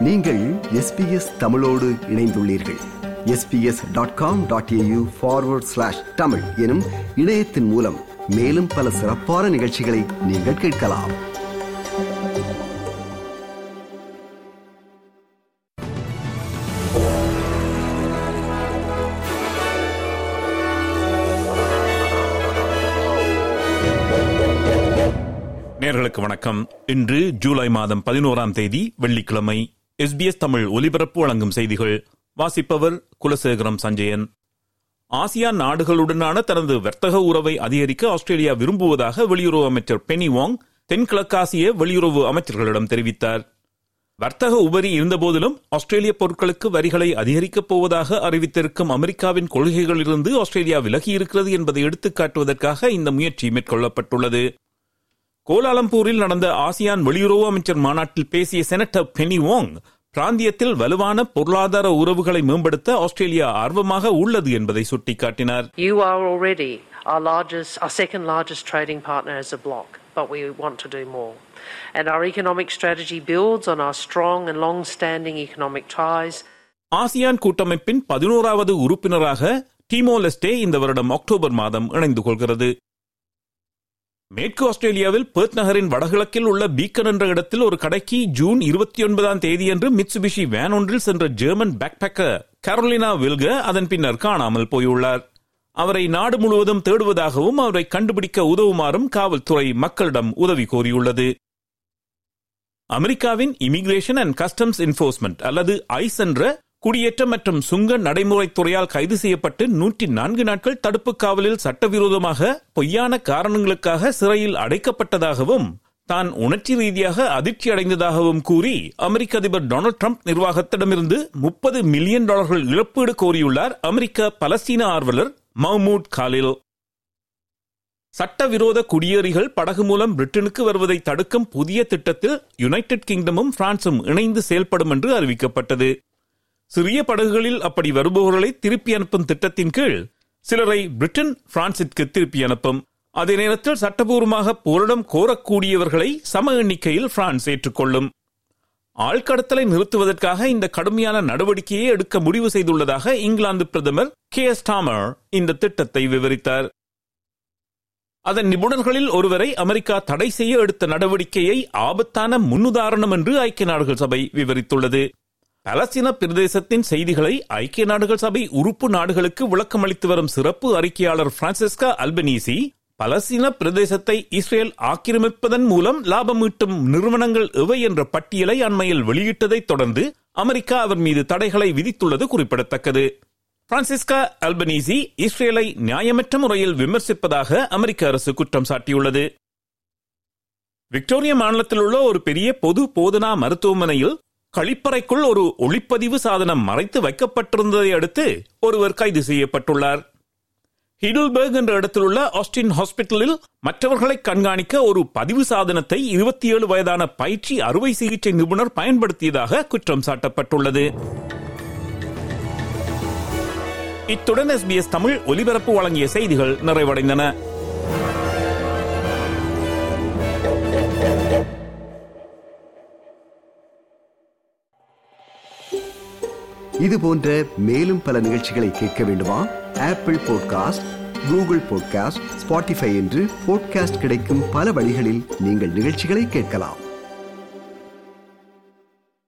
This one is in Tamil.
நீங்கள் எஸ்பிஎஸ் தமிழோடு இணைந்துள்ளீர்கள் SBS dot com dot AU forward slash Tamil எனும் இணையத்தின் மூலம் மேலும் பல சிறப்பான நிகழ்ச்சிகளை நீங்கள் கேட்கலாம் நேர்களுக்கு வணக்கம் இன்று ஜூலை மாதம் பதினோராம் தேதி வெள்ளிக்கிழமை எஸ்பிஎஸ் தமிழ் ஒலிபரப்பு வழங்கும் செய்திகள் வாசிப்பவர் குலசேகரம் சஞ்சயன் ஆசியான் நாடுகளுடனான தனது வர்த்தக உறவை அதிகரிக்க ஆஸ்திரேலியா விரும்புவதாக வெளியுறவு அமைச்சர் பெனி வாங் தென்கிழக்காசிய வெளியுறவு அமைச்சர்களிடம் தெரிவித்தார் வர்த்தக உபரி இருந்தபோதிலும் ஆஸ்திரேலிய பொருட்களுக்கு வரிகளை அதிகரிக்கப் போவதாக அறிவித்திருக்கும் அமெரிக்காவின் கொள்கைகளிலிருந்து ஆஸ்திரேலியா விலகி இருக்கிறது என்பதை எடுத்துக்காட்டுவதற்காக இந்த முயற்சி மேற்கொள்ளப்பட்டுள்ளது கோலாலம்பூரில் நடந்த ஆசியான் வெளியுறவு அமைச்சர் மாநாட்டில் பேசிய செனட்டர் பெனி வாங் பிராந்தியத்தில் வலுவான பொருளாதார உறவுகளை மேம்படுத்த ஆஸ்திரேலியா ஆர்வமாக உள்ளது என்பதை சுட்டிக்காட்டினார் You are already our largest, our second largest trading partner as a bloc, but we want to do more. And our economic strategy builds on our strong and long-standing economic ties. ASEAN கூட்டமைப்பின் பதினோராவது உறுப்பினராக டீமோ லெஸ்டே இந்த வருடம் அக்டோபர் மாதம் இணைந்து கொள்கிறது மேற்கு ஆஸ்திரேலியாவில் பெர்த் நகரின் வடகிழக்கில் உள்ள பீக்கன் என்ற இடத்தில் ஒரு கடைக்கு ஜூன் இருபத்தி ஒன்பதாம் தேதியன்று மிட்சுபிஷி வேன் ஒன்றில் சென்ற ஜெர்மன் பேக்பேக்கர் கரோலினா வில்க அதன் பின்னர் காணாமல் போயுள்ளார் அவரை நாடு முழுவதும் தேடுவதாகவும் அவரை கண்டுபிடிக்க உதவுமாறும் காவல்துறை மக்களிடம் உதவி கோரியுள்ளது அமெரிக்காவின் இமிகிரேஷன் அண்ட் கஸ்டம்ஸ் என்போர்ஸ்மெண்ட் அல்லது ஐஸ் என்ற குடியேற்றம் மற்றும் சுங்க நடைமுறைத்துறையால் கைது செய்யப்பட்டு நூற்றி நான்கு நாட்கள் தடுப்பு காவலில் சட்டவிரோதமாக பொய்யான காரணங்களுக்காக சிறையில் அடைக்கப்பட்டதாகவும் தான் உணர்ச்சி ரீதியாக அதிர்ச்சி அடைந்ததாகவும் கூறி அமெரிக்க அதிபர் டொனால்டு ட்ரம்ப் நிர்வாகத்திடமிருந்து முப்பது மில்லியன் டாலர்கள் இழப்பீடு கோரியுள்ளார் அமெரிக்க பலஸ்தீன ஆர்வலர் மஹ்மூத் காலில் சட்டவிரோத குடியேறிகள் படகு மூலம் பிரிட்டனுக்கு வருவதை தடுக்கும் புதிய திட்டத்தில் யுனைடெட் கிங்டமும் பிரான்சும் இணைந்து செயல்படும் என்று அறிவிக்கப்பட்டது சிறிய படகுகளில் அப்படி வருபவர்களை திருப்பி அனுப்பும் திட்டத்தின் கீழ் சிலரை பிரிட்டன் பிரான்சிற்கு திருப்பி அனுப்பும் அதே நேரத்தில் சட்டபூர்வமாக போரிடம் கோரக்கூடியவர்களை சம எண்ணிக்கையில் பிரான்ஸ் ஏற்றுக்கொள்ளும் ஆழ்கடத்தலை நிறுத்துவதற்காக இந்த கடுமையான நடவடிக்கையை எடுக்க முடிவு செய்துள்ளதாக இங்கிலாந்து பிரதமர் கே எஸ் டாமர் இந்த திட்டத்தை விவரித்தார் அதன் நிபுணர்களில் ஒருவரை அமெரிக்கா தடை செய்ய எடுத்த நடவடிக்கையை ஆபத்தான முன்னுதாரணம் என்று ஐக்கிய நாடுகள் சபை விவரித்துள்ளது பலஸ்தீன பிரதேசத்தின் செய்திகளை ஐக்கிய நாடுகள் சபை உறுப்பு நாடுகளுக்கு விளக்கமளித்து வரும் சிறப்பு அறிக்கையாளர் பிரான்சிஸ்கா அல்பனீசி பலஸ்தீன பிரதேசத்தை இஸ்ரேல் ஆக்கிரமிப்பதன் மூலம் லாபம் ஈட்டும் நிறுவனங்கள் எவை என்ற பட்டியலை அண்மையில் வெளியிட்டதைத் தொடர்ந்து அமெரிக்கா அவர் மீது தடைகளை விதித்துள்ளது குறிப்பிடத்தக்கது பிரான்சிஸ்கா அல்பனீசி இஸ்ரேலை நியாயமற்ற முறையில் விமர்சிப்பதாக அமெரிக்க அரசு குற்றம் சாட்டியுள்ளது விக்டோரியா மாநிலத்தில் உள்ள ஒரு பெரிய பொது போதனா மருத்துவமனையில் கழிப்பறைக்குள் ஒரு ஒளிப்பதிவு சாதனம் மறைத்து வைக்கப்பட்டிருந்ததை அடுத்து ஒருவர் கைது செய்யப்பட்டுள்ளார் ஹிடல்பர்க் என்ற இடத்தில் உள்ள ஆஸ்டின் ஹாஸ்பிட்டலில் மற்றவர்களை கண்காணிக்க ஒரு பதிவு சாதனத்தை இருபத்தி ஏழு வயதான பயிற்சி அறுவை சிகிச்சை நிபுணர் பயன்படுத்தியதாக குற்றம் சாட்டப்பட்டுள்ளது இத்துடன் எஸ்பிஎஸ் தமிழ் ஒலிபரப்பு வழங்கிய செய்திகள் நிறைவடைந்தன இது போன்ற மேலும் பல நிகழ்ச்சிகளை கேட்க வேண்டுமா Apple podcast Google podcast Spotify என்று பாட்காஸ்ட் கிடைக்கும் பல வழிகளில் நீங்கள் நிகழ்ச்சிகளை கேட்கலாம்